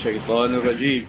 الشيطان الرجيم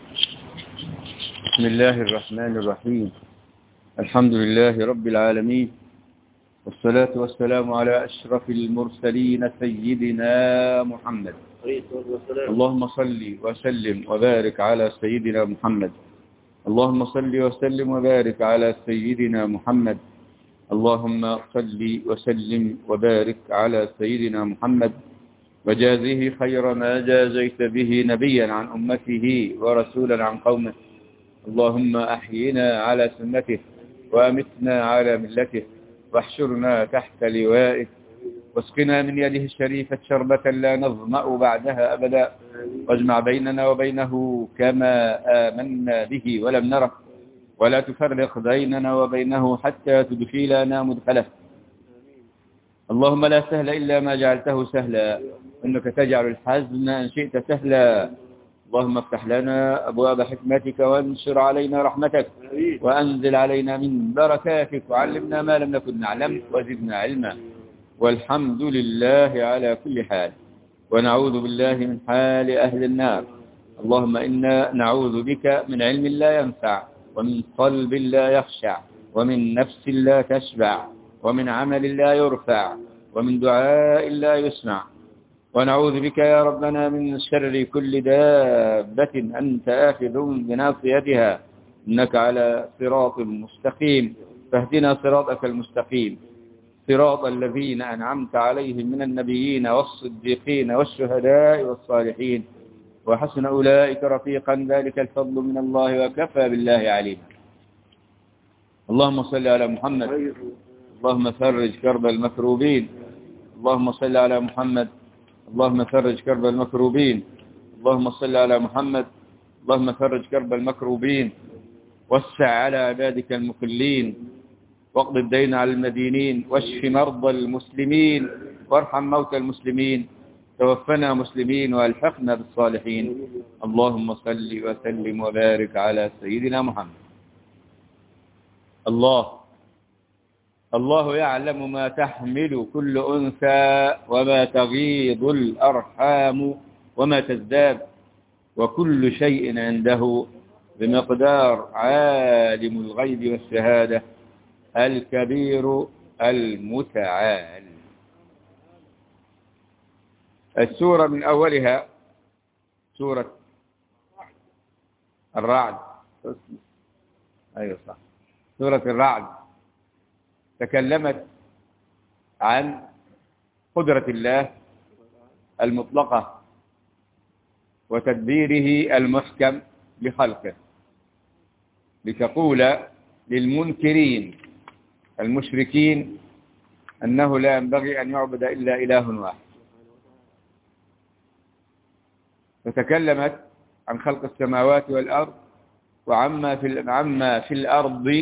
بسم الله الرحمن الرحيم الحمد لله رب العالمين والصلاة والسلام على أشرف المرسلين سيدنا محمد اللهم صل وسلم وبارك على سيدنا محمد اللهم صل وسلم وبارك على سيدنا محمد اللهم صل وسلم وبارك على سيدنا محمد وجازه خير ما جازيت به نبيا عن أمته ورسولا عن قومه اللهم أحينا على سنته وأمتنا على ملته واحشرنا تحت لوائه واسقنا من يده الشريفة شربة لا نظمأ بعدها أبدا واجمع بيننا وبينه كما آمنا به ولم نره ولا تفرق بيننا وبينه حتى تدخلنا مدخله اللهم لا سهل إلا ما جعلته سهلا إنك تجعل الحزن إن شئت سهلا اللهم افتح لنا أبواب حكمتك وانشر علينا رحمتك وأنزل علينا من بركاتك وعلمنا ما لم نكن نعلم وزدنا علما والحمد لله على كل حال ونعوذ بالله من حال أهل النار اللهم إنا نعوذ بك من علم لا ينفع ومن قلب لا يخشع ومن نفس لا تشبع ومن عمل لا يرفع ومن دعاء لا يسمع ونعوذ بك يا ربنا من شر كل دابة أنت آخذ بناصيتها إنك على صراط مستقيم فاهدنا صراطك المستقيم صراط الذين أنعمت عليهم من النبيين والصديقين والشهداء والصالحين وحسن أولئك رفيقا ذلك الفضل من الله وكفى بالله عليما اللهم صل على محمد اللهم فرج كرب المكروبين اللهم صل على محمد اللهم فرج كرب المكروبين اللهم صل على محمد اللهم فرج كرب المكروبين وسع على عبادك المقلين واقض الدين على المدينين واشف مرضى المسلمين وارحم موتى المسلمين توفنا مسلمين والحقنا بالصالحين اللهم صل وسلم وبارك على سيدنا محمد الله الله يعلم ما تحمل كل أنثى وما تغيض الأرحام وما تزداد وكل شيء عنده بمقدار عالم الغيب والشهادة الكبير المتعال السورة من أولها سورة الرعد أيوة صح سورة الرعد تكلمت عن قدرة الله المطلقة وتدبيره المحكم لخلقه لتقول للمنكرين المشركين أنه لا ينبغي أن يعبد إلا إله واحد فتكلمت عن خلق السماوات والأرض وعما في عما في الأرض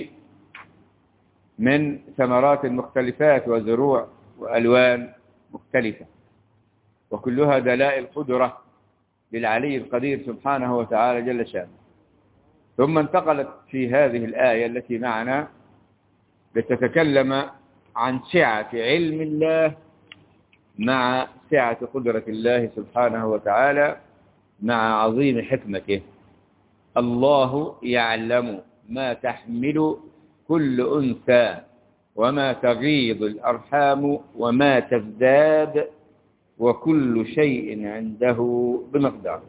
من ثمرات مختلفات وزروع وألوان مختلفة وكلها دلائل قدرة للعلي القدير سبحانه وتعالى جل شانه ثم انتقلت في هذه الآية التي معنا لتتكلم عن سعة علم الله مع سعة قدرة الله سبحانه وتعالى مع عظيم حكمته الله يعلم ما تحمل كل أنثى وما تغيض الأرحام وما تزداد وكل شيء عنده بمقدار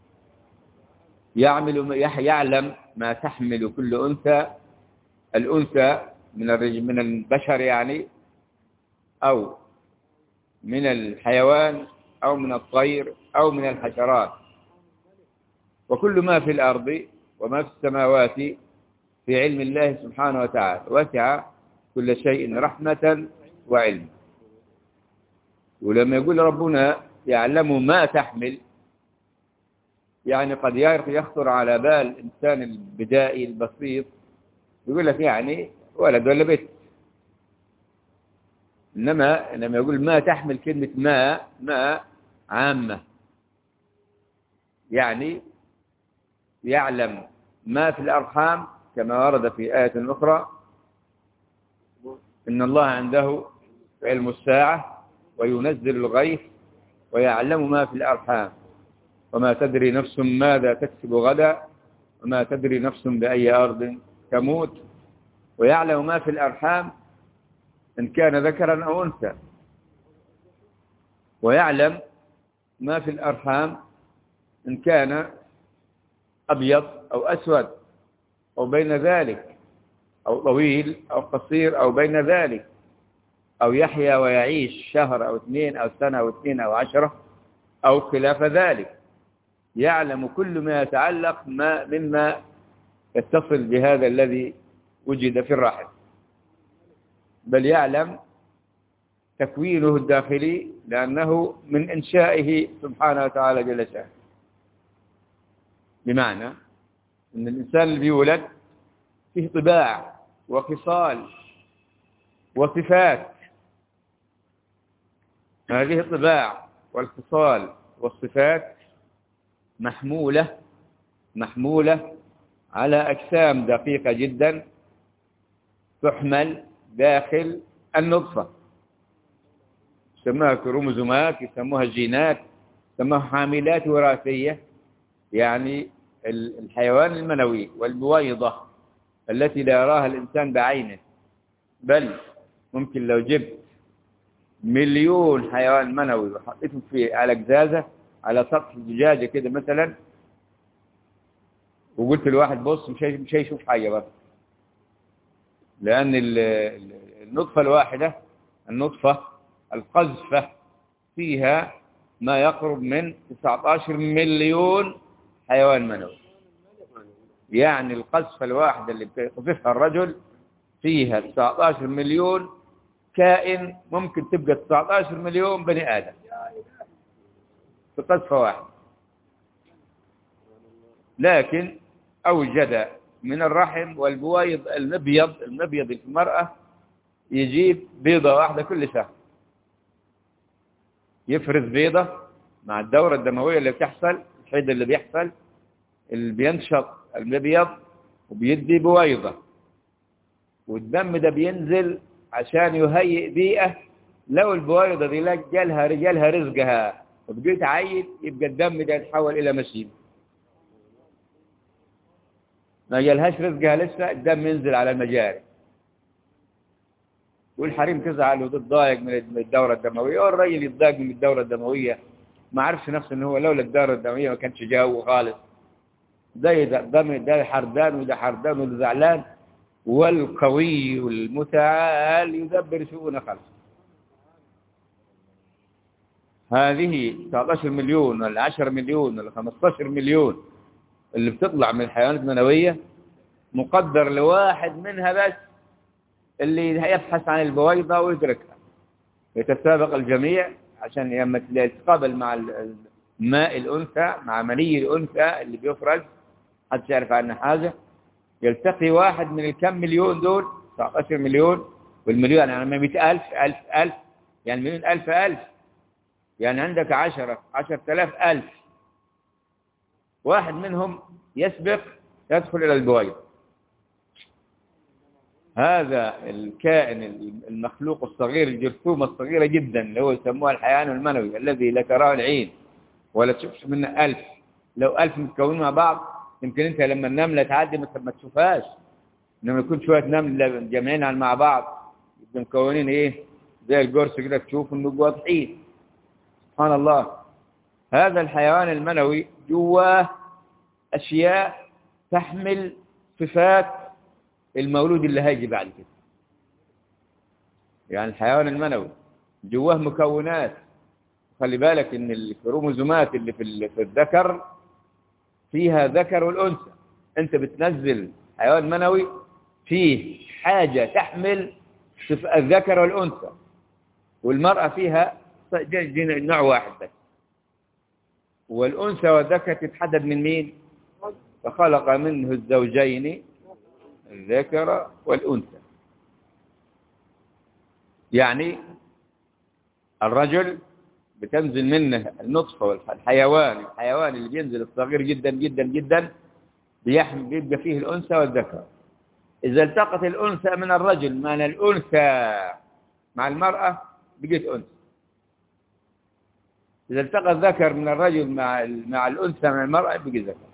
يعمل يعلم ما تحمل كل أنثى الأنثى من الرجل من البشر يعني أو من الحيوان أو من الطير أو من الحشرات وكل ما في الأرض وما في السماوات في علم الله سبحانه وتعالى وسع كل شيء رحمة وعلم ولما يقول ربنا يعلم ما تحمل يعني قد يخطر على بال الإنسان البدائي البسيط يقول لك يعني ولد ولا بيت إنما لما يقول ما تحمل كلمة ما ما عامة يعني يعلم ما في الأرحام كما ورد في آية أخرى إن الله عنده علم الساعة وينزل الغيث ويعلم ما في الأرحام وما تدري نفس ماذا تكسب غدا وما تدري نفس بأي أرض تموت ويعلم ما في الأرحام إن كان ذكرا أو أنثى ويعلم ما في الأرحام إن كان أبيض أو أسود أو بين ذلك أو طويل أو قصير أو بين ذلك أو يحيا ويعيش شهر أو اثنين أو سنة أو اثنين أو عشرة أو خلاف ذلك يعلم كل ما يتعلق ما مما يتصل بهذا الذي وجد في الرحم بل يعلم تكوينه الداخلي لأنه من إنشائه سبحانه وتعالى جل شأنه بمعنى أن الإنسان اللي بيولد فيه طباع وخصال وصفات هذه الطباع والخصال والصفات محمولة محمولة على أجسام دقيقة جدا تحمل داخل النطفة يسموها كروموزومات يسموها جينات يسموها حاملات وراثية يعني الحيوان المنوي والبويضة التي لا يراها الإنسان بعينه بل ممكن لو جبت مليون حيوان منوي وحطيتهم في على قزازة على سطح زجاجة كده مثلا وقلت لواحد بص مش مش هيشوف حاجة بس لأن النطفة الواحدة النطفة القذفة فيها ما يقرب من 19 مليون حيوان منوي يعني القذفة الواحدة اللي بيقذفها الرجل فيها 19 مليون كائن ممكن تبقى 19 مليون بني آدم في قذفة واحدة لكن أوجد من الرحم والبويض المبيض المبيض في المرأة يجيب بيضة واحدة كل شهر يفرز بيضة مع الدورة الدموية اللي بتحصل الحيض اللي بيحصل اللي بينشط المبيض وبيدي بويضة والدم ده بينزل عشان يهيئ بيئة لو البويضة دي جالها رجالها رزقها وبقيت تعيد يبقى الدم ده يتحول إلى مسيب ما جالهاش رزقها لسه الدم ينزل على المجاري والحريم تزعل وتتضايق من الدورة الدموية والراجل يتضايق من الدورة الدموية ما عرفش نفسه ان هو لولا الدورة الدموية ما كانش جاوه خالص ده دم ده حردان وده حردان وده زعلان والقوي المتعال يدبر شؤون خلقه هذه 19 مليون ولا 10 مليون ولا 15 مليون اللي بتطلع من الحيوانات المنوية مقدر لواحد منها بس اللي يبحث عن البويضة ويدركها يتسابق الجميع عشان لما يتقابل مع ماء الأنثى مع مني الأنثى اللي بيفرز حد يعرف عنه حاجة يلتقي واحد من الكم مليون دول 19 مليون والمليون يعني 100 ألف ألف ألف يعني مليون ألف ألف يعني عندك عشرة عشرة آلاف ألف واحد منهم يسبق يدخل إلى البويض هذا الكائن المخلوق الصغير الجرثومة الصغيرة جدا اللي هو يسموها الحيوان المنوي الذي لا تراه العين ولا تشوفش منه ألف لو ألف متكونين مع بعض يمكن أنت لما النملة تعدي ما تشوفهاش إنما يكون شوية نمل جامعين مع بعض مكونين إيه زي الجرس كده تشوف إنه واضحين سبحان الله هذا الحيوان المنوي جواه أشياء تحمل صفات المولود اللي هيجي بعد كده يعني الحيوان المنوي جواه مكونات خلي بالك ان الكروموزومات اللي في في الذكر فيها ذكر والانثى انت بتنزل حيوان منوي فيه حاجة تحمل الذكر والانثى والمرأة فيها نوع واحد بس والأنثى والذكر تتحدد من مين فخلق منه الزوجين الذكر والأنثى يعني الرجل بتنزل منه النطفة والحيوان الحيوان اللي بينزل الصغير جدا جدا جدا بيحمل بيبقى فيه الأنثى والذكر إذا التقت الأنثى من الرجل من الأنثى مع المرأة بقيت أنثى إذا التقى الذكر من الرجل مع مع الأنثى من المرأة يبقى ذكر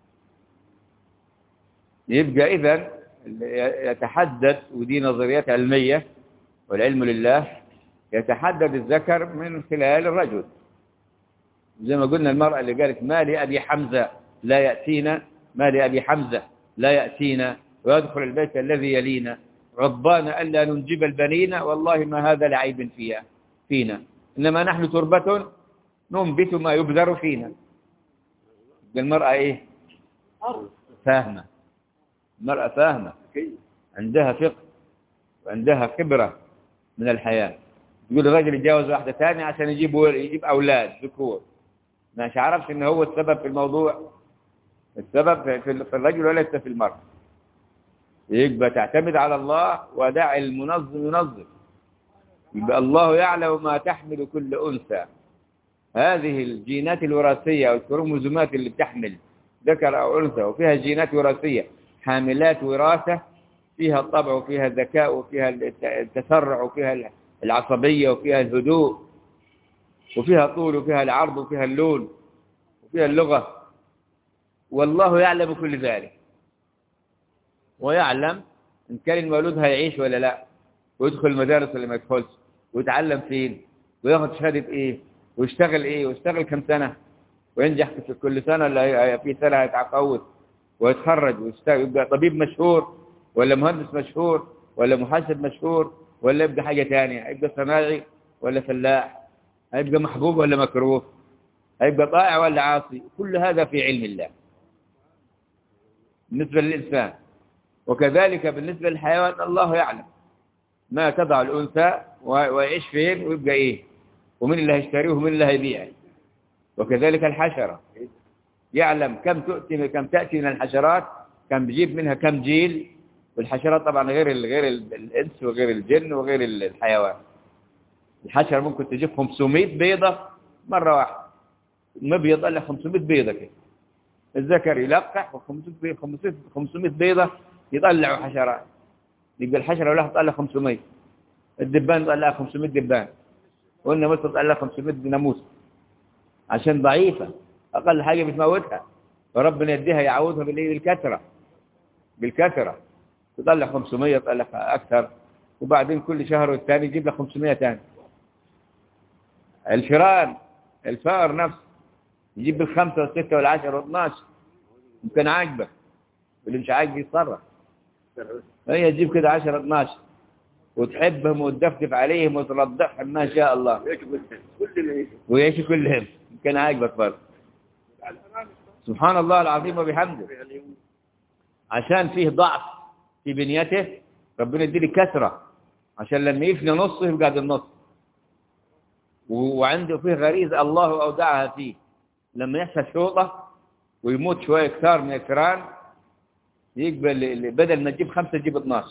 يبقى إذا يتحدد ودي نظريات علمية والعلم لله يتحدد الذكر من خلال الرجل زي ما قلنا المرأة اللي قالت ما لأبي حمزة لا يأتينا ما لأبي حمزة لا يأتينا ويدخل البيت الذي يلينا غضبان ألا ننجب البنين والله ما هذا لعيب فيها فينا إنما نحن تربة ننبت ما يبذر فينا المرأة إيه فاهمة المرأة فاهمة عندها فقه وعندها خبرة من الحياة يقول الرجل يتجاوز واحدة ثانية عشان يجيب يجيب أولاد ذكور مش عرفش إن هو السبب في الموضوع السبب في الرجل وليس في المرأة يبقى تعتمد على الله ودع المنظم ينظم يبقى الله يعلم ما تحمل كل أنثى هذه الجينات الوراثية والكروموزومات اللي بتحمل ذكر أو أنثى وفيها جينات وراثية حاملات وراثة فيها الطبع وفيها الذكاء وفيها التسرع وفيها العصبية وفيها الهدوء وفيها طول وفيها العرض وفيها اللون وفيها اللغة والله يعلم كل ذلك ويعلم إن كان المولود هيعيش ولا لا ويدخل المدارس ولا ما يدخلش ويتعلم فين وياخد شهادة إيه ويشتغل إيه ويشتغل كم سنة وينجح في كل سنة ولا في سنة هيتعقود ويتخرج ويشتغل يبقى طبيب مشهور ولا مهندس مشهور ولا محاسب مشهور ولا يبقى حاجة تانية هيبقى صناعي ولا فلاح هيبقى محبوب ولا مكروه هيبقى طائع ولا عاصي كل هذا في علم الله بالنسبة للإنسان وكذلك بالنسبة للحيوان الله يعلم ما تضع الأنثى ويعيش فين ويبقى إيه ومن اللي هيشتريه ومن اللي هيبيعه وكذلك الحشرة يعلم كم تؤتي كم تأتي من الحشرات كم بيجيب منها كم جيل والحشرات طبعا غير غير الإنس وغير الجن وغير الحيوان الحشرة ممكن تجيب 500 بيضة مرة واحدة المبيض قال 500 بيضة كده الذكر يلقح و500 500 بيضة يطلعوا حشرات يبقى الحشرة لها تطلع 500 الدبان تطلع 500 دبان قلنا مثل تطلع 500 ناموس عشان ضعيفة أقل حاجة بتموتها فربنا يديها يعوضها بالكثرة بالكثرة تطلع 500 تطلع أكثر وبعدين كل شهر والثاني يجيب لك 500 ثاني الفيران الفار نفسه يجيب بالخمسة والستة والعشرة واثناشر يمكن عاجبه اللي مش عاجبه يتصرف هي تجيب كده 10 12 وتحبهم وتدفدف عليهم وترضعهم ما شاء الله ويعيشوا كلهم كان عاجبك برضه سبحان الله العظيم وبحمده عشان فيه ضعف في بنيته ربنا يديله كثرة عشان لما يفني نصه يبقى قاعد النص وعنده فيه غريزة الله أودعها فيه لما يحصل شوطة ويموت شوية كثار من الكران يقبل بدل ما تجيب خمسة تجيب 12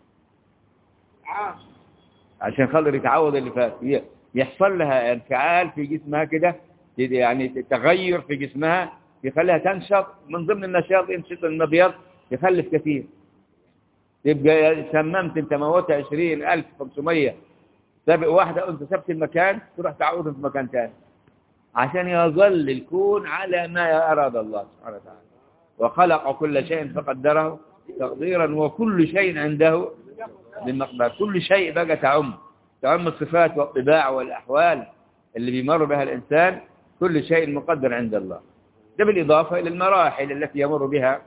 عشان خاطر يتعوض اللي فات يحصل لها انفعال في جسمها كده يعني تغير في جسمها يخليها تنشط من ضمن النشاط ينشط المبيض يخلف كثير يبقى سممت انت موت 20500 سابق واحدة انت سبت المكان تروح تعوض في مكان ثاني عشان يظل الكون على ما أراد الله سبحانه وتعالى وخلق كل شيء فقدره تقديرا وكل شيء عنده بمقدار كل شيء بقى تعم تعم الصفات والطباع والأحوال اللي بيمر بها الإنسان كل شيء مقدر عند الله ده بالإضافة إلى المراحل التي يمر بها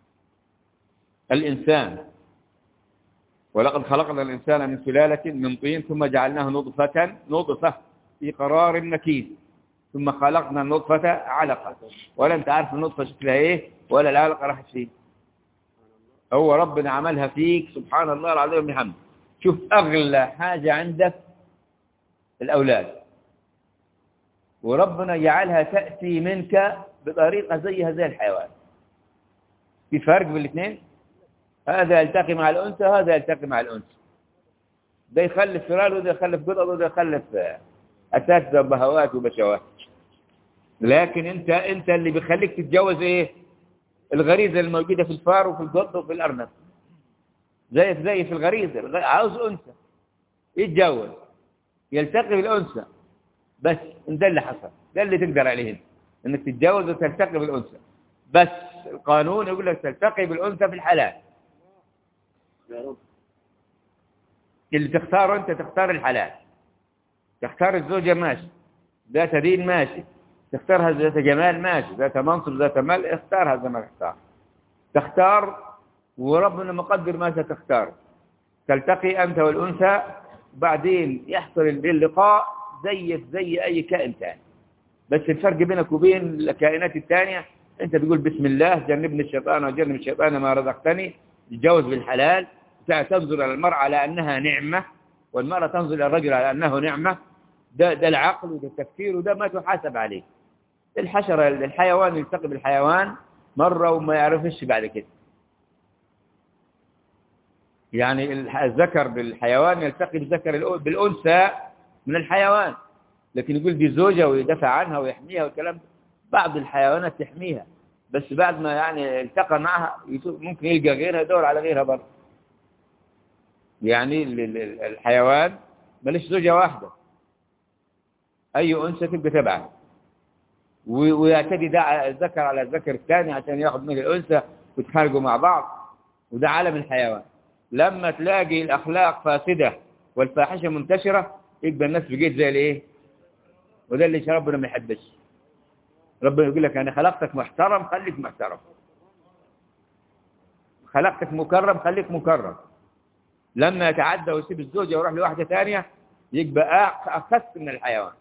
الإنسان ولقد خلقنا الإنسان من سلالة من طين ثم جعلناه نطفة نطفة في قرار مكين ثم خلقنا النطفة علقة ولا انت عارف النطفة شكلها ايه ولا العلقة راحت فين هو ربنا عملها فيك سبحان الله العظيم بحمد شوف أغلى حاجة عندك الأولاد وربنا يجعلها تأتي منك بطريقة زيها زي الحيوان في فرق بين الاثنين هذا يلتقي مع الأنثى وهذا يلتقي مع الأنثى ده يخلف فرال وده يخلف قطط وده يخلف أساتذة وبهوات وبشوات لكن انت انت اللي بيخليك تتجوز ايه الغريزة الموجودة في الفار وفي القط وفي الأرنب زي زي في الغريزة عاوز أنثى يتجوز يلتقي بالأنثى بس ده اللي حصل ده اللي تقدر عليه انت انك تتجوز وتلتقي بالانثى بس القانون يقول لك تلتقي بالانثى في الحلال يا رب اللي تختاره انت تختار الحلال تختار الزوجة ماشي ذات دين ماشي تختارها ذات جمال ماشي ذات منصب ذات مال اختارها زي ما تختار تختار وربنا مقدر ما ستختار تلتقي أنت والأنثى بعدين يحصل اللقاء زيك زي أي كائن ثاني بس الفرق بينك وبين الكائنات الثانية أنت تقول بسم الله جنبني الشيطان وجنب الشيطان ما رزقتني تجوز بالحلال تنظر على المرأة على أنها نعمة والمرأة تنظر إلى الرجل على أنه نعمة ده, ده العقل وده التفكير وده ما تحاسب عليه الحشرة الحيوان يلتقي بالحيوان مرة وما يعرفش بعد كده يعني الذكر بالحيوان يلتقي بالذكر بالأنثى من الحيوان لكن يقول دي زوجة ويدافع عنها ويحميها والكلام ده. بعض الحيوانات تحميها بس بعد ما يعني التقى معها ممكن يلقى غيرها يدور على غيرها برضه يعني الحيوان مالش زوجة واحدة أي أنثى تبقى تبعه ويعتدي ده الذكر على الذكر الثاني عشان ياخذ منه الأنثى ويتخانقوا مع بعض وده عالم الحيوان لما تلاقي الأخلاق فاسدة والفاحشة منتشرة يبقى الناس بقيت زي الايه وده اللي ربنا ما يحبش ربنا يقول لك أنا خلقتك محترم خليك محترم خلقتك مكرم خليك مكرم لما يتعدى ويسيب الزوجة ويروح لواحدة ثانية يبقى أخس من الحيوان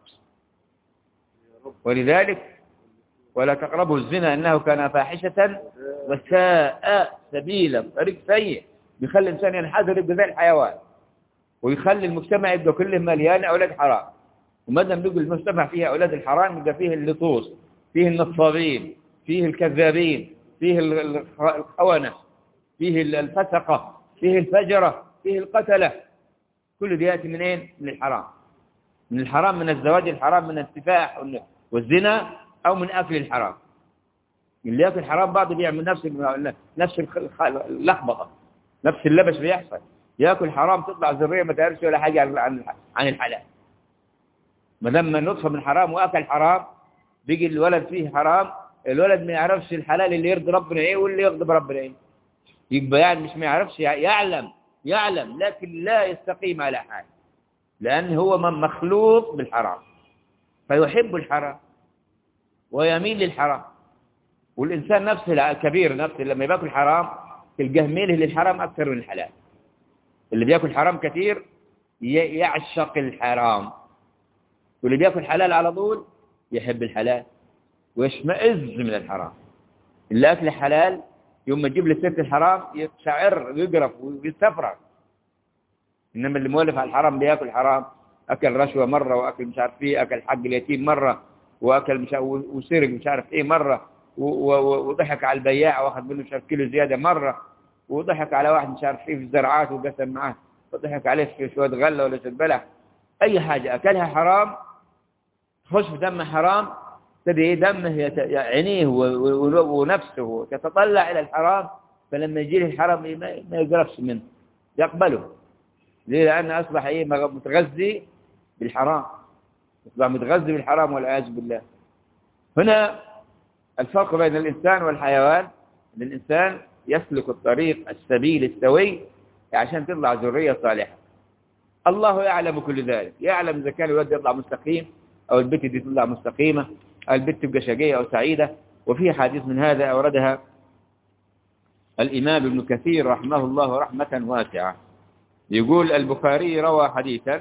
ولذلك ولا تقربوا الزنا أنه كان فاحشة وساء سبيلا طريق سيء بيخلي الإنسان ينحدر يبقى زي الحيوان ويخلي المجتمع يبقى كله مليان أولاد حرام وما دام بيقول المجتمع فيه أولاد الحرام يبقى فيه اللصوص فيه النصابين فيه الكذابين فيه الخونة فيه الفسقة فيه الفجرة فيه القتلة كل دي يأتي منين؟ من الحرام من الحرام من الزواج الحرام من السفاح والزنا أو من أكل الحرام اللي يأكل حرام بعضه بيعمل نفس نفس اللخبطة نفس اللبش بيحصل يأكل حرام تطلع ذرية ما تعرفش ولا حاجة عن عن الحلال ما دام نطفة من حرام وأكل حرام بيجي الولد فيه حرام الولد ما يعرفش الحلال اللي يرضي ربنا ايه واللي يغضب ربنا ايه يبقى يعني مش ما يعرفش يعلم يعلم لكن لا يستقيم على حال لأن هو من مخلوق بالحرام فيحب الحرام ويميل للحرام والإنسان نفسه الكبير نفسه لما يأكل حرام تلقاه ميله للحرام أكثر من الحلال اللي بيأكل حرام كثير يعشق الحرام واللي بيأكل حلال على طول يحب الحلال ويشمئز من الحرام اللي أكل حلال يوم ما تجيب له سيرة الحرام يتشعر ويقرف ويستفرغ إنما اللي مولف على الحرام بياكل حرام أكل رشوة مرة وأكل مش عارف إيه أكل حق اليتيم مرة وأكل مش وسرق مش عارف إيه مرة وضحك على البياع واخذ منه مش عارف كيلو زيادة مرة وضحك على واحد مش عارف إيه في الزرعات وقسم معاه وضحك عليه في شوية غلة ولا شوية بلح أي حاجة أكلها حرام تخش في دم حرام تبي دمه عينيه ونفسه تتطلع إلى الحرام فلما يجي له الحرام ما يقرفش منه يقبله ليه لأنه أصبح إيه متغذي بالحرام أصبح متغذي بالحرام والعياذ بالله هنا الفرق بين الإنسان والحيوان أن الإنسان يسلك الطريق السبيل السوي عشان تطلع ذرية صالحة الله يعلم كل ذلك يعلم إذا كان الولد يطلع مستقيم أو البنت دي تطلع مستقيمة أو البنت تبقى شقية أو سعيدة وفي حديث من هذا أوردها الإمام ابن كثير رحمه الله رحمة واسعة يقول البخاري روى حديثا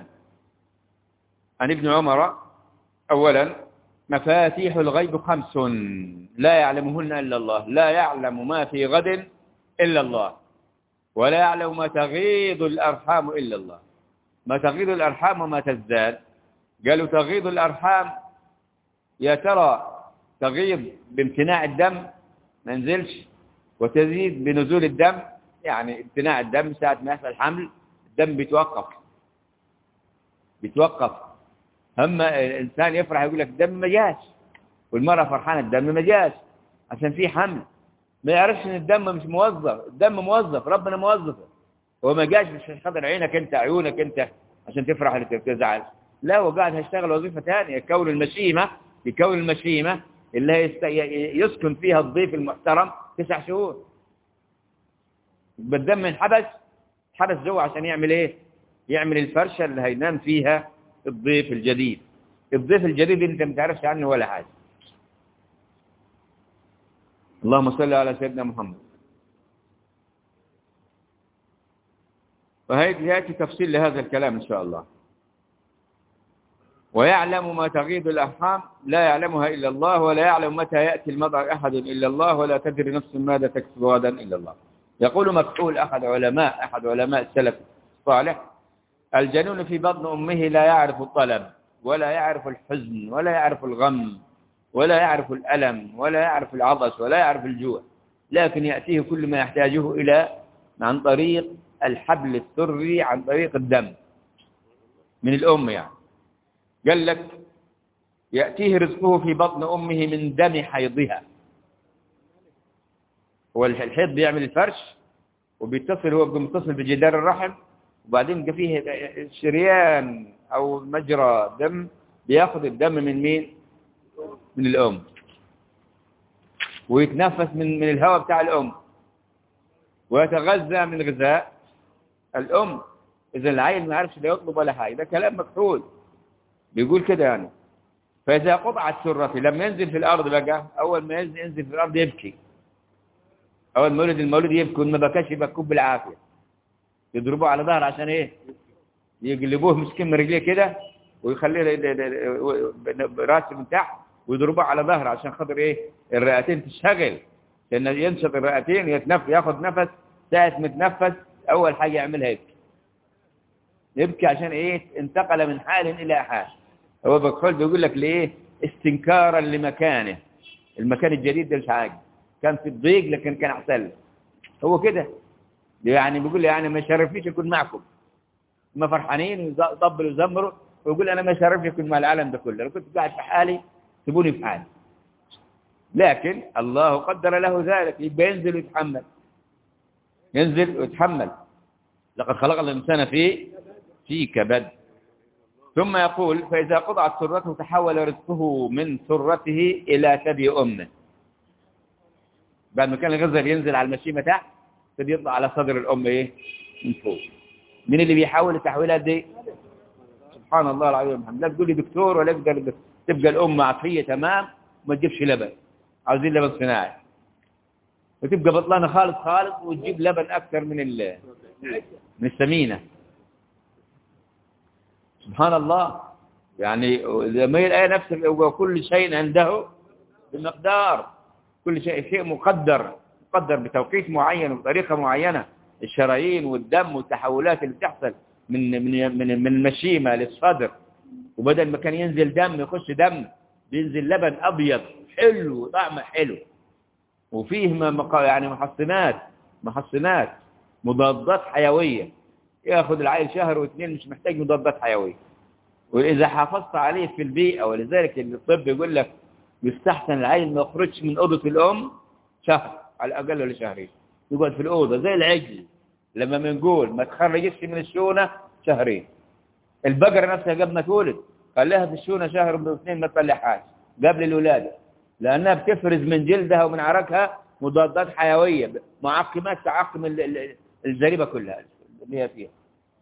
عن ابن عمر أولا مفاتيح الغيب خمس لا يعلمهن إلا الله لا يعلم ما في غد إلا الله ولا يعلم ما تغيض الأرحام إلا الله ما تغيض الأرحام وما تزداد قالوا تغيض الأرحام يا ترى تغيض بامتناع الدم ما نزلش وتزيد بنزول الدم يعني امتناع الدم ساعة ما يحصل حمل الدم بيتوقف بيتوقف أما الإنسان يفرح يقول لك الدم ما جاش والمرأة فرحانة الدم ما جاش عشان في حمل ما يعرفش ان الدم مش موظف الدم موظف ربنا موظفه هو ما جاش مش خاطر عينك انت عيونك انت عشان تفرح اللي تزعل لا هو قاعد هيشتغل وظيفة ثانية كون المشيمة بكون المشيمة اللي هيست... يسكن فيها الضيف المحترم تسع شهور بالدم انحبس حبس جوه عشان يعمل ايه يعمل الفرشة اللي هينام فيها الضيف الجديد الضيف الجديد انت ما تعرفش عنه ولا حاجة اللهم صل على سيدنا محمد وهيأتي تفصيل لهذا الكلام إن شاء الله ويعلم ما تغيض الأرحام لا يعلمها إلا الله ولا يعلم متى يأتي المضع أحد إلا الله ولا تدري نفس ماذا تكسب غدا إلا الله يقول مكحول أحد علماء أحد علماء السلف الصالح الجنون في بطن أمه لا يعرف الطلب ولا يعرف الحزن ولا يعرف الغم ولا يعرف الألم ولا يعرف العطش ولا يعرف الجوع لكن يأتيه كل ما يحتاجه إلى عن طريق الحبل السري عن طريق الدم من الأم يعني قال لك يأتيه رزقه في بطن أمه من دم حيضها هو الحيض بيعمل الفرش وبيتصل هو متصل بجدار الرحم وبعدين بقى فيه شريان أو مجرى دم بياخذ الدم من مين من الأم ويتنفس من من الهواء بتاع الأم ويتغذى من غذاء الأم إذا العيل ما عرفش لا يطلب ولا حاجة ده كلام مكحول بيقول كده يعني فإذا قطعت سرته لما ينزل في الأرض بقى أول ما ينزل, ينزل في الأرض يبكي أول ما يولد المولود يبكي وما بكاش يبكوه بالعافية يضربوه على ظهر عشان إيه يقلبوه مسكين من رجليه كده ويخليه راسه من تحت ويضربوه على ظهر عشان خاطر إيه الرئتين تشتغل لأن ينشط الرئتين يتنف ياخد نفس ساعة متنفس أول حاجة يعملها يبكي يبكي عشان إيه انتقل من حال إلى حال هو بكحول بيقول لك ليه استنكارا لمكانه المكان الجديد ده مش عاجب كان في الضيق لكن كان أحسن هو كده يعني بيقول لي يعني ما شرفنيش أكون معكم ما فرحانين ويطبلوا ويزمروا ويقول أنا ما شرفني أكون مع العالم ده كله أنا كنت قاعد في حالي سيبوني في حالي لكن الله قدر له ذلك يبقى ينزل ويتحمل ينزل ويتحمل لقد خلق الإنسان في في كبد ثم يقول فإذا قطعت سرته تحول رزقه من سرته إلى ثدي أمه بعد ما كان الغزل ينزل على المشيمة تحت تبي يطلع على صدر الأم إيه من فوق مين اللي بيحاول التحويلات دي سبحان الله العظيم محمد لا تقول لي دكتور ولا تقدر تبقى الأم عافية تمام وما تجيبش لبن عاوزين لبن صناعي وتبقى بطلانة خالص خالص وتجيب لبن أكثر من ال من السمينة سبحان الله يعني لما الآية نفسها وكل شيء عنده بمقدار كل شيء شيء مقدر مقدر بتوقيت معين وبطريقة معينة الشرايين والدم والتحولات اللي بتحصل من من من من المشيمة للصدر وبدل ما كان ينزل دم يخش دم بينزل لبن أبيض حلو طعمه حلو وفيه يعني محصنات محصنات مضادات حيوية ياخذ العيل شهر واثنين مش محتاج مضادات حيوية وإذا حافظت عليه في البيئة ولذلك الطب يقول لك يستحسن العيل ما يخرجش من أوضة الأم شهر على الأقل ولا شهرين يقعد في الأوضة زي العجل لما بنقول ما تخرجش من الشونة شهرين البقرة نفسها قبل ما تولد خليها في الشونة شهر واثنين ما تطلعهاش قبل الولادة لأنها بتفرز من جلدها ومن عرقها مضادات حيوية معقمات تعقم الزريبة كلها اللي هي فيها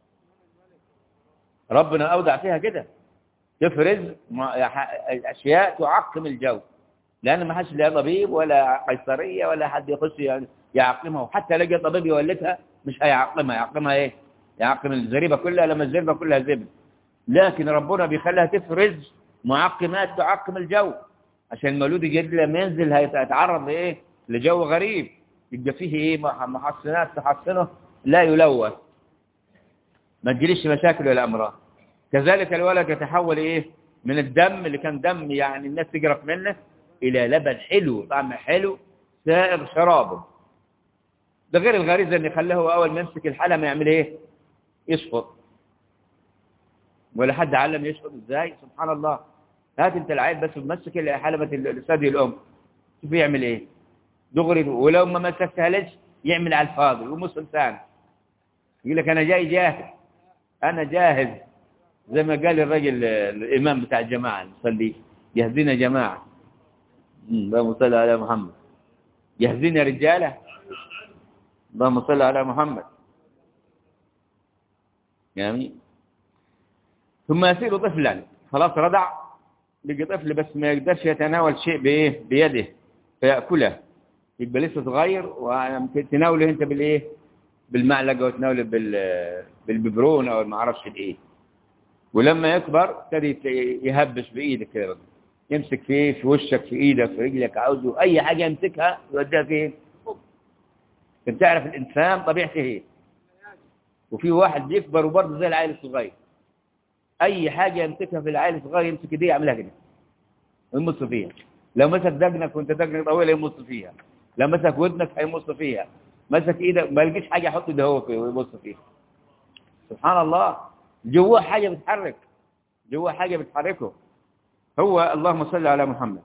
ربنا أودع فيها كده تفرز أشياء تعقم الجو لأن ما حدش لا طبيب ولا قيصرية ولا حد يخش يعني يعقمها وحتى لقى طبيب يولدها مش هيعقمها يعقمها ايه يعقم الزريبة كلها لما الزريبة كلها زبن لكن ربنا بيخليها تفرز معقمات تعقم الجو عشان المولود الجديد لما ينزل هيتعرض لايه لجو غريب يبقى فيه ايه محصنات تحصنه لا يلوث ما تجيليش مشاكل ولا امراض كذلك الولد يتحول ايه من الدم اللي كان دم يعني الناس تجرف منه الى لبن حلو طعم حلو سائغ شرابه ده غير الغريزه اللي خلاه هو اول ما يمسك الحلم يعمل ايه يشفط ولا حد علم يشفط ازاي سبحان الله هات انت العيل بس تمسك حلبة الثدي الام شوف يعمل ايه دغري ولو ما مسكتها ليش يعمل على الفاضي ومص لسان يقول لك انا جاي جاهز انا جاهز زي ما قال الراجل الإمام بتاع الجماعة نصلي يهدينا جماعة اللهم صل على محمد يهدينا رجالة اللهم صل على محمد يعني ثم يصير طفلا خلاص رضع بقى طفل بس ما يقدرش يتناول شيء بايه بيده فيأكله يبقى لسه صغير وتناوله انت بالايه بالمعلقه وتناوله بال بالببرون او ما اعرفش الايه ولما يكبر ابتدي يهبش بايدك كده يمسك فيه في وشك في ايدك في رجلك عاوزه اي حاجه يمسكها يوديها فين انت تعرف الانسان طبيعته ايه وفي واحد بيكبر وبرضه زي العيل الصغير اي حاجه يمسكها في العيل الصغير يمسك ايديه يعملها كده ويمص فيها لو مسك دقنك وانت دقنك طويله يمص فيها لو مسك ودنك هيمص فيها مسك ايدك ما يلقيش حاجه يحط ده هو فيه ويبص فيها سبحان الله جواه حاجه بتحرك جواه حاجه بتحركه هو اللهم صل على محمد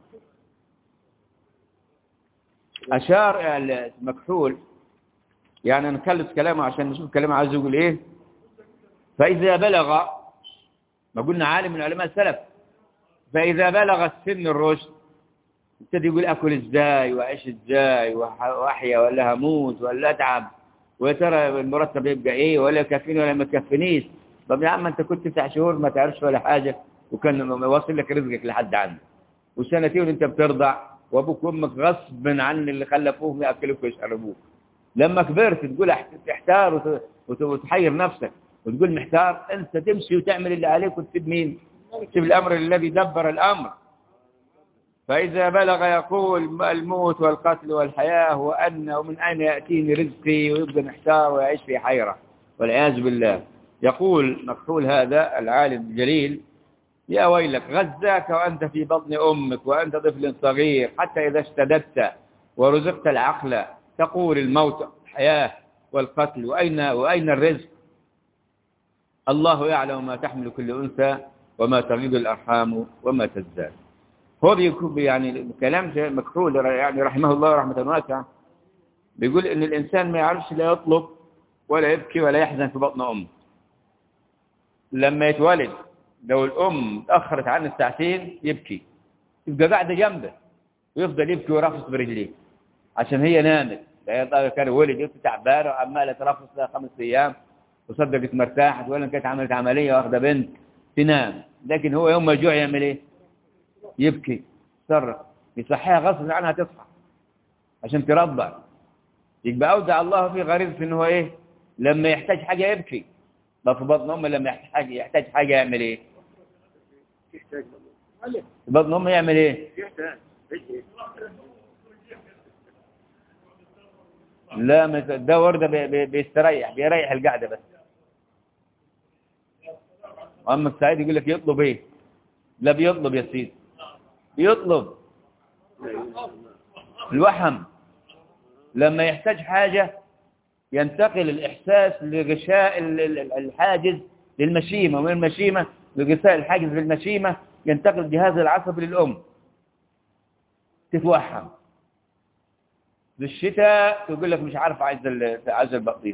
اشار المكحول يعني نكلف كلامه عشان نشوف كلامه عايز يقول ايه فاذا بلغ ما قلنا عالم من علماء السلف فاذا بلغ السن الرشد ابتدي يقول اكل ازاي واعيش ازاي واحيا ولا هموت ولا اتعب ويا ترى المرتب يبقى ايه ولا يكفيني ولا ما يكفينيش طب يا عم انت كنت تسع شهور ما تعرفش ولا حاجه وكان واصل لك رزقك لحد عندك وسنتين وانت بترضع وابوك وامك غصب عن اللي خلفوهم ياكلوك ويشربوك لما كبرت تقول تحتار وتحير نفسك وتقول محتار انت تمشي وتعمل اللي عليك وتسيب مين تسيب الامر الذي دبر الامر فإذا بلغ يقول الموت والقتل والحياة وأن ومن أين يأتيني رزقي ويبقى محتار ويعيش في حيرة والعياذ بالله يقول مكحول هذا العالم الجليل يا ويلك غزاك وأنت في بطن أمك وأنت طفل صغير حتى إذا اشتددت ورزقت العقل تقول الموت الحياة والقتل وأين, وأين الرزق الله يعلم ما تحمل كل أنثى وما تغيض الأرحام وما تزداد هو بيكون يعني كلام مكحول يعني رحمه الله رحمة واسعة بيقول ان الانسان ما يعرفش لا يطلب ولا يبكي ولا يحزن في بطن امه لما يتولد لو الام تاخرت عنه ساعتين يبكي يبقى قاعده جنبه ويفضل يبكي ويرفص برجليه عشان هي نامت هي كان ولد تعبانه وعماله ترفص لها خمس ايام وصدقت مرتاحت ولا كانت عملت عمليه واخده بنت تنام لكن هو يوم ما يجوع يعمل ايه يبكي صرخ يصحيها غصب عنها تصحى عشان ترضع يبقى أودع الله في غريزة إن هو إيه لما يحتاج حاجة يبكي طب في بطن أمه لما يحتاج حاجة يحتاج حاجة يعمل إيه في بطن أمه يعمل إيه لا ده وردة بيستريح بيريح القعدة بس أما السعيد يقول لك يطلب إيه لا بيطلب يا سيدي يطلب الوحم لما يحتاج حاجة ينتقل الإحساس لغشاء الحاجز للمشيمة ومن المشيمة لغشاء الحاجز للمشيمة ينتقل الجهاز العصبي للأم تتوحم بالشتاء تقول لك مش عارف عايز عايز البطيخ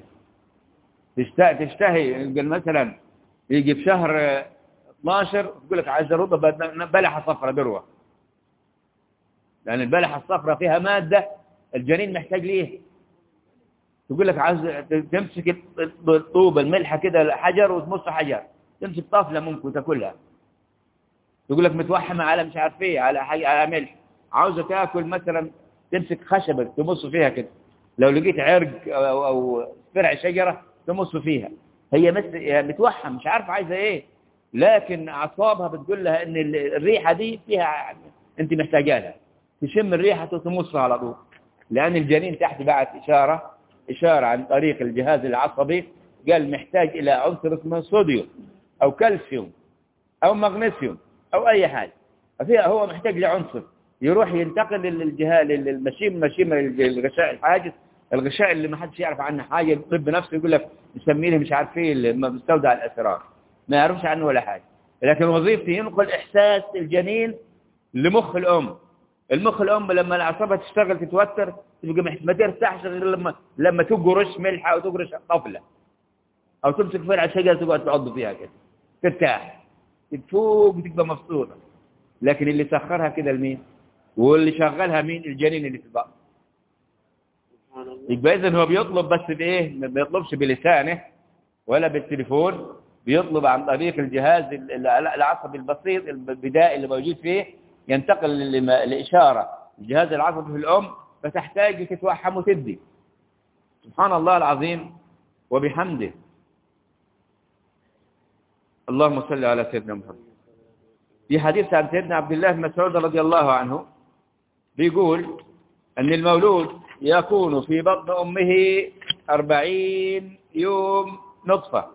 تشتهي مثلا يجي في شهر 12 تقول لك عايز رطب بلحة صفرة بروة لأن البلحة الصفراء فيها مادة الجنين محتاج ليه تقول لك عايز تمسك الطوبة الملحة كده حجر وتمص حجر تمسك طفلة ممكن تاكلها تقول لك متوحمة على مش عارف ايه على حاجة على ملح عاوزة تاكل مثلا تمسك خشبة تمص فيها كده لو لقيت عرق أو, أو فرع شجرة تمص فيها هي مثل متوحم مش عارف عايزة ايه لكن أعصابها بتقول لها ان الريحة دي فيها انت محتاجة لها تشم الريحة وتمصها على طول لأن الجنين تحت بعت إشارة إشارة عن طريق الجهاز العصبي قال محتاج إلى عنصر اسمه صوديوم أو كالسيوم أو مغنيسيوم أو أي حاجة فيها هو محتاج لعنصر يروح ينتقل للجهاز للمشيم المشيم الغشاء الحاجز الغشاء اللي ما حدش يعرف عنه حاجة الطب نفسه يقول لك نسميه مش عارف ايه مستودع الأسرار ما يعرفش عنه ولا حاجة لكن وظيفته ينقل إحساس الجنين لمخ الأم المخ الأم لما الأعصاب تشتغل تتوتر تبقى ما ترتاحش غير لما لما تقرش ملح أو تقرش طفلة أو تمسك فرع شجرة تقعد تعض فيها كده ترتاح تفوق وتبقى مبسوطة لكن اللي سخرها كده لمين واللي شغلها مين الجنين اللي في البطن سبحان الله يبقى اذا هو بيطلب بس بايه ما بيطلبش بلسانه ولا بالتليفون بيطلب عن طريق الجهاز ال- ال- العصبي البسيط البدائي اللي موجود فيه ينتقل لما- لإشارة الجهاز العصبي في الأم فتحتاج تتوحم وتدي سبحان الله العظيم وبحمده اللهم صل على سيدنا محمد في حديث عن سيدنا عبد الله بن مسعود رضي الله عنه بيقول أن المولود يكون في بطن أمه أربعين يوم نطفة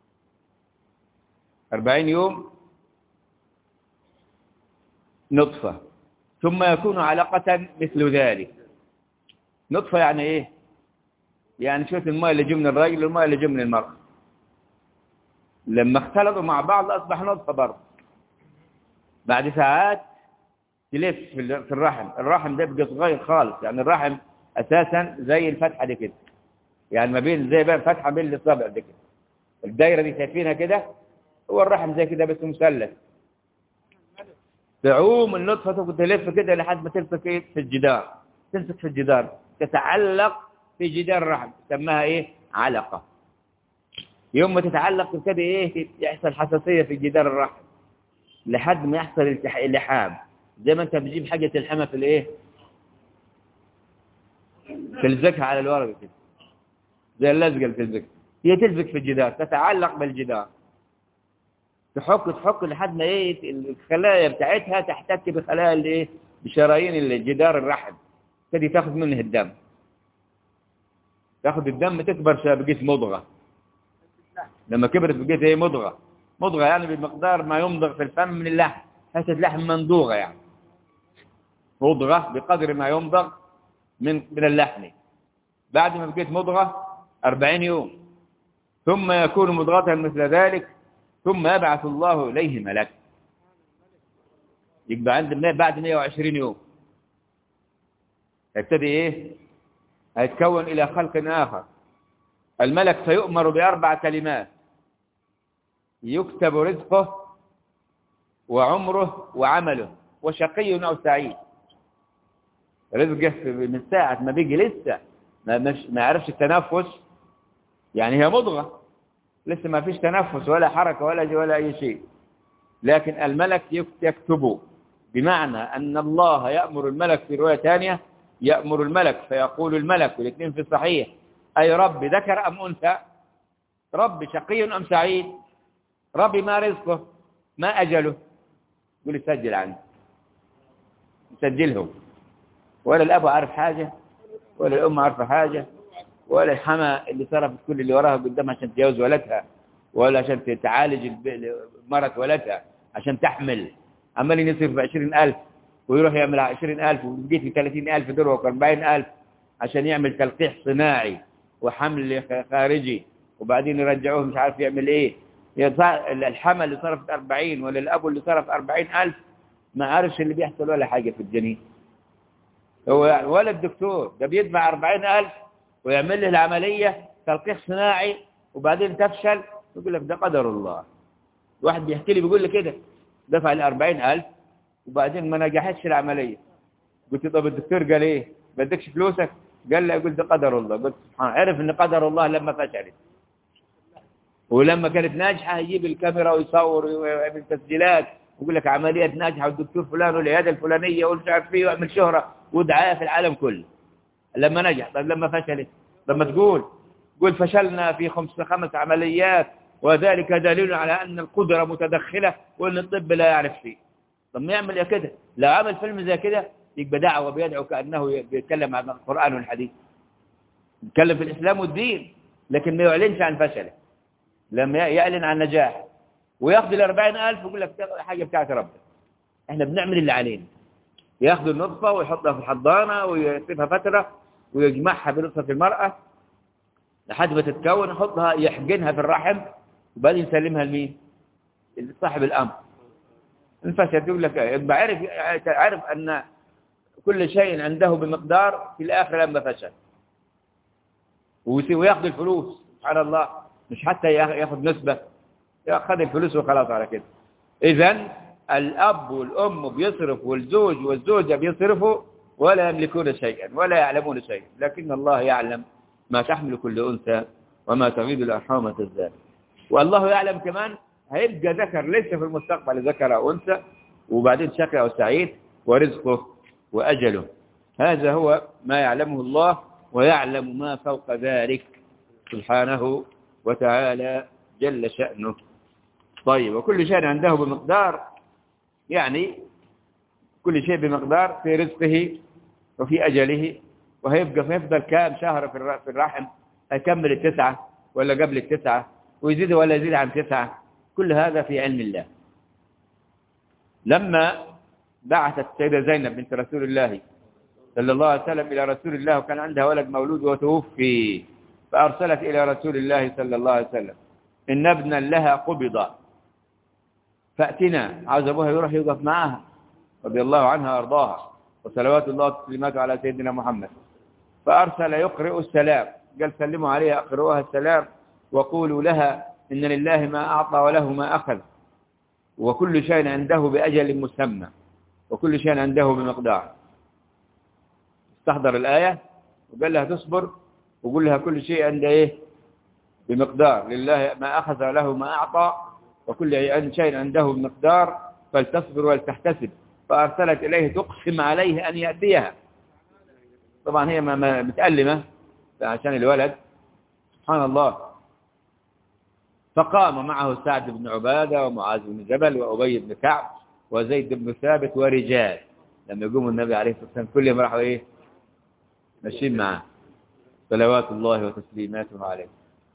أربعين يوم نطفة ثم يكون علقة مثل ذلك نطفة يعني إيه يعني شوية الماء اللي جو من الرجل والماء اللي جو من المرأة لما اختلطوا مع بعض أصبح نطفة برضه بعد ساعات تلف في ال- في الرحم الرحم ده يبقى صغير خالص يعني الرحم أساسا زي الفتحة دي كده يعني ما بين زي بقى فتحة بين الإصابع دي كده الدايرة دي شايفينها كده هو الرحم زي كده بس مثلث تعوم النطفة تبقى تلف كده لحد ما تمسك إيه في الجدار تمسك في الجدار تتعلق في جدار الرحم سماها ايه علقة يوم ما تتعلق تبتدي ايه يحصل حساسية في جدار الرحم لحد ما يحصل التح- اللحام زي ما انت بتجيب حاجة تلحمها في الايه تلزقها على الورق كده زي اللزقة اللي تلزقها هي تلزق في الجدار تتعلق بالجدار تحك تحك لحد ما ايه الخلايا بتاعتها تحتك بخلايا الايه بشرايين الجدار الرحم تبتدي تاخذ منه الدم تاخذ الدم تكبر شا- بقيت مضغة لما كبرت بقيت ايه مضغة مضغة يعني بمقدار ما يمضغ في الفم من اللحم حتة لحم مندوغة يعني مضغة بقدر ما يمضغ من من اللحم بعد ما بقيت مضغة أربعين يوم ثم يكون مضغة مثل ذلك ثم يبعث الله إليه ملك يبقى عند بعد 120 يوم يبتدي ايه هيتكون الى خلق اخر الملك سيؤمر باربع كلمات يكتب رزقه وعمره وعمله وشقي او سعيد رزقه في- من ساعة ما بيجي لسه ما مش ما يعرفش التنفس يعني هي مضغة لسه ما فيش تنفس ولا حركة ولا ولا أي شيء لكن الملك يك- يكتبه بمعنى أن الله يأمر الملك في رواية ثانية يأمر الملك فيقول الملك والاثنين في الصحيح أي رب ذكر أم أنثى رب شقي أم سعيد ربي ما رزقه ما أجله يقول سجل عنه سجله ولا الأب عارف حاجة ولا الأم عارفة حاجة ولا الحما اللي صرفت كل اللي وراها قدامها عشان تجوز ولدها ولا عشان تعالج الب- مرة ولدها عشان تحمل عمال يصرف ب 20000 ويروح يعمل 20000 وجيت ب 30000 دولار و 40000 عشان يعمل تلقيح صناعي وحمل خ- خارجي وبعدين يرجعوه مش عارف يعمل ايه يصع- الحما اللي صرفت 40 ولا الأب اللي صرف 40000 ما عارفش اللي بيحصل ولا حاجة في الجنين هو يعني ولا الدكتور ده بيدفع 40000 ويعمل له العملية تلقيح صناعي وبعدين تفشل يقول لك ده قدر الله واحد بيحكي لي بيقول لي كده دفع ال 40000 وبعدين ما نجحتش العملية قلت طب الدكتور قال ايه بدكش فلوسك قال لي قلت ده قدر الله قلت سبحان الله. عرف ان قدر الله لما فشلت ولما كانت ناجحة يجيب الكاميرا ويصور ويعمل تسجيلات ويقول لك عملية ناجحة والدكتور فلان والعيادة الفلانية والمش عارف ايه ويعمل شهرة ودعاية في العالم كله لما نجح طيب لما فشلت لما تقول قول فشلنا في خمس خمس عمليات وذلك دليل على أن القدرة متدخلة وأن الطب لا يعرف شيء طب ما يعمل يا كده لو عمل فيلم زي كده يبقى دعوة بيدعو كأنه بيتكلم عن القرآن والحديث يتكلم في الإسلام والدين لكن ما يعلنش عن فشله لما يعلن عن نجاح وياخذ ال 40000 ويقول لك ده حاجة بتاعت ربنا احنا بنعمل اللي علينا ياخذ النطفة ويحطها في الحضانة ويسيبها فترة ويجمعها بنطفة المرأة لحد ما تتكون يحطها يحقنها في الرحم وبعدين يسلمها لمين؟ صاحب الأمر انفشل يقول لك ايه يبقى عرف عرف أن كل شيء عنده بمقدار في الآخر لما فشل ويسي- وياخذ الفلوس سبحان الله مش حتى ياخ- ياخذ نسبة خد الفلوس وخلاص على كده إذا الأب والأم بيصرف والزوج والزوجة بيصرفوا ولا يملكون شيئا ولا يعلمون شيئا لكن الله يعلم ما تحمل كل أنثى وما تغيض الأرحام تزداد والله يعلم كمان هيبقى ذكر ليس في المستقبل ذكر أو أنثى وبعدين شقي أو سعيد ورزقه وأجله هذا هو ما يعلمه الله ويعلم ما فوق ذلك سبحانه وتعالى جل شأنه طيب وكل شيء عنده بمقدار يعني كل شيء بمقدار في رزقه وفي أجله وهيبقى فيفضل كام شهر في الرحم هيكمل التسعة ولا قبل التسعة ويزيد ولا يزيد عن تسعة كل هذا في علم الله لما بعثت السيدة زينب بنت رسول الله صلى الله عليه وسلم إلى رسول الله وكان عندها ولد مولود وتوفي فأرسلت إلى رسول الله صلى الله عليه وسلم إن ابنا لها قبض فأتنا عاوز أبوها يروح يوقف معها رضي الله عنها وأرضاها وصلوات الله وتسليماته على سيدنا محمد فأرسل يقرئ السلام قال سلموا عليها أقرؤوها السلام وقولوا لها إن لله ما أعطى وله ما أخذ وكل شيء عنده بأجل مسمى وكل شيء عنده بمقدار استحضر الآية وقال لها تصبر وقول لها كل شيء عنده إيه بمقدار لله ما أخذ له ما أعطى وكل شيء عنده بمقدار فلتصبر ولتحتسب فأرسلت إليه تقسم عليه أن يأتيها طبعا هي ما متألمة عشان الولد سبحان الله فقام معه سعد بن عبادة ومعاذ بن جبل وأبي بن كعب وزيد بن ثابت ورجال لما يقوم النبي عليه الصلاة والسلام كلهم راحوا إيه ماشيين معه صلوات الله وتسليماته عليه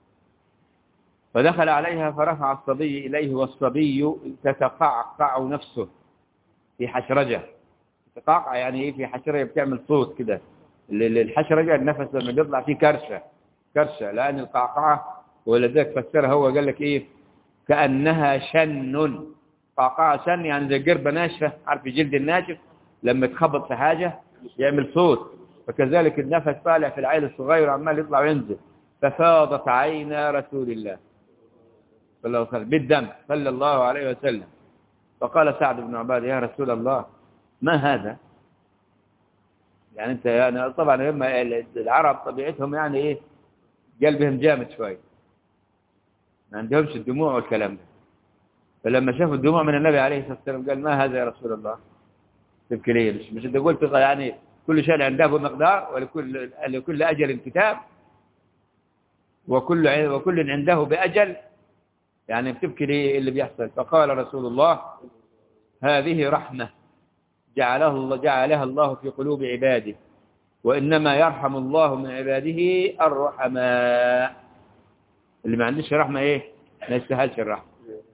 فدخل عليها فرفع الصبي إليه والصبي تتقعقع نفسه في حشرجة تتقعقع يعني إيه في حشرجة بتعمل صوت كده الحشرجة النفس لما بيطلع فيه كرشة كرشة لأن القعقعة ولذلك فسرها هو قال لك إيه كأنها شن قعقعة شن يعني زي قربة ناشفة عارف جلد الناشف لما تخبط في حاجة يعمل صوت فكذلك النفس طالع في العين الصغير عمال يطلع وينزل ففاضت عينا رسول الله صلى الله عليه وسلم بالدم صلى الله عليه وسلم فقال سعد بن عباد يا رسول الله ما هذا يعني انت يعني طبعا هم العرب طبيعتهم يعني ايه قلبهم جامد شوي ما عندهمش الدموع والكلام ده فلما شافوا الدموع من النبي عليه الصلاه والسلام قال ما هذا يا رسول الله تبكي ليه مش مش انت قلت يعني كل شيء عنده بمقدار ولكل لكل اجل كتاب وكل وكل عنده باجل يعني بتبكي ليه اللي بيحصل فقال رسول الله هذه رحمه جعله الله جعلها الله في قلوب عباده وإنما يرحم الله من عباده الرحماء اللي ما عندش رحمة إيه ما يستاهلش الرحمة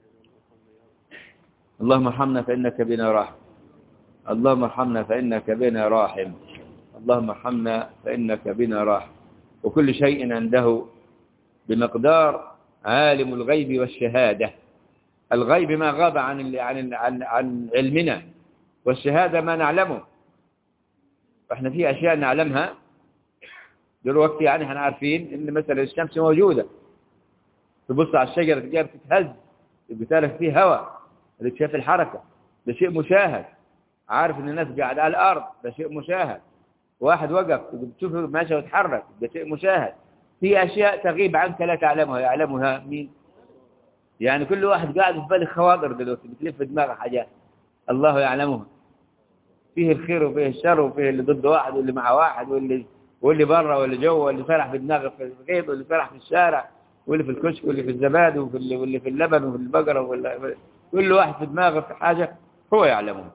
اللهم ارحمنا فإنك بنا راحم اللهم ارحمنا فإنك بنا راحم اللهم ارحمنا فإنك بنا راحم وكل شيء عنده بمقدار عالم الغيب والشهادة الغيب ما غاب عن عن عن, عن علمنا والشهادة ما نعلمه فاحنا في أشياء نعلمها دلوقتي يعني احنا عارفين ان مثلا الشمس موجودة تبص على الشجرة تلاقيها بتتهز بتالف فيه هواء اللي شاف الحركة ده شيء مشاهد عارف ان الناس قاعدة على الأرض ده شيء مشاهد واحد وقف بتشوفه ماشي ويتحرك ده شيء مشاهد في أشياء تغيب عنك لا تعلمها يعلمها مين يعني كل واحد قاعد في بالك خواطر دلوقتي بتلف في دماغه حاجات الله يعلمها فيه الخير وفيه الشر وفيه اللي ضد واحد واللي مع واحد واللي واللي بره واللي جوه واللي سرح في دماغه في الغيط واللي سرح في الشارع واللي في الكشك واللي في الزبادي واللي, واللي في اللبن وفي البقرة واللي كل واحد في دماغه في حاجة هو يعلمها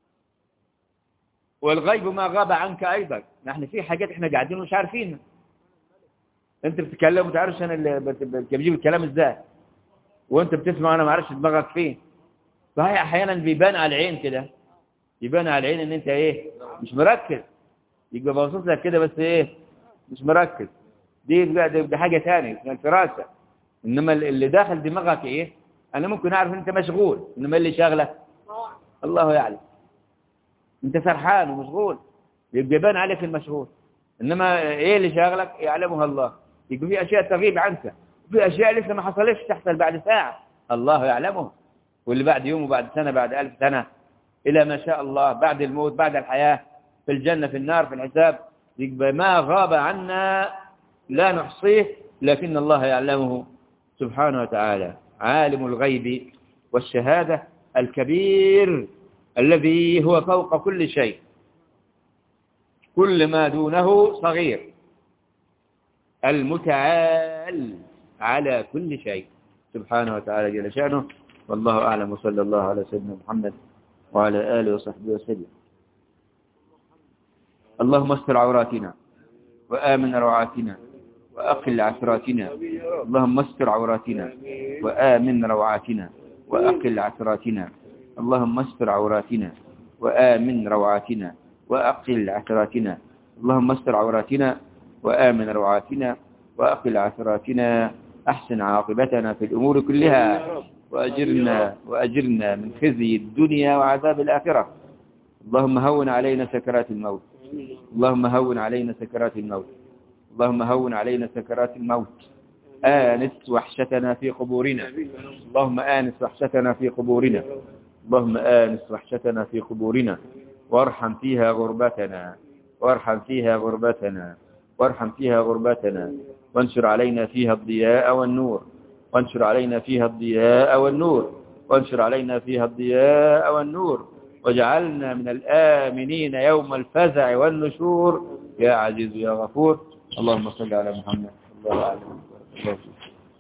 والغيب ما غاب عنك أيضا نحن في حاجات احنا قاعدين ومش عارفينها انت بتتكلم وتعرفش انا اللي بجيب الكلام ازاي وانت بتسمع انا ما اعرفش دماغك فين فهي احيانا بيبان على العين كده يبان على العين ان انت ايه مش مركز يبقى باصص لك كده بس ايه مش مركز دي دي, دي حاجه ثانيه اسمها الفراسه انما اللي داخل دماغك ايه انا ممكن اعرف ان انت مشغول انما اللي شاغلك الله يعلم انت فرحان ومشغول يبقى يبان عليك المشغول انما ايه اللي شاغلك يعلمها الله يبقى في اشياء تغيب عنك في اشياء لسه ما حصلتش تحصل بعد ساعه الله يعلمه واللي بعد يوم وبعد سنة بعد ألف سنة إلى ما شاء الله بعد الموت بعد الحياة في الجنة في النار في الحساب يبقى ما غاب عنا لا نحصيه لكن الله يعلمه سبحانه وتعالى عالم الغيب والشهادة الكبير الذي هو فوق كل شيء كل ما دونه صغير المتعال على كل شيء سبحانه وتعالى جل شأنه والله أعلم وصلى الله على سيدنا محمد وعلى آله وصحبه وسلم اللهم استر عوراتنا وآمن روعاتنا وأقل عثراتنا اللهم استر عوراتنا وآمن روعاتنا وأقل عثراتنا اللهم استر عوراتنا وآمن روعاتنا وأقل عثراتنا اللهم استر عوراتنا وآمن روعاتنا وأقل عثراتنا أحسن عاقبتنا في الأمور كلها وأجرنا وأجرنا من خزي الدنيا وعذاب الآخرة اللهم هون علينا سكرات الموت اللهم هون علينا سكرات الموت اللهم هون علينا سكرات الموت آنس وحشتنا في قبورنا اللهم آنس وحشتنا في قبورنا اللهم آنس وحشتنا في قبورنا وارحم فيها غربتنا وارحم فيها غربتنا وارحم فيها غربتنا وانشر علينا فيها الضياء والنور وانشر علينا فيها الضياء والنور وانشر علينا فيها الضياء والنور واجعلنا من الآمنين يوم الفزع والنشور يا عزيز يا غفور اللهم صل على محمد الله أعلم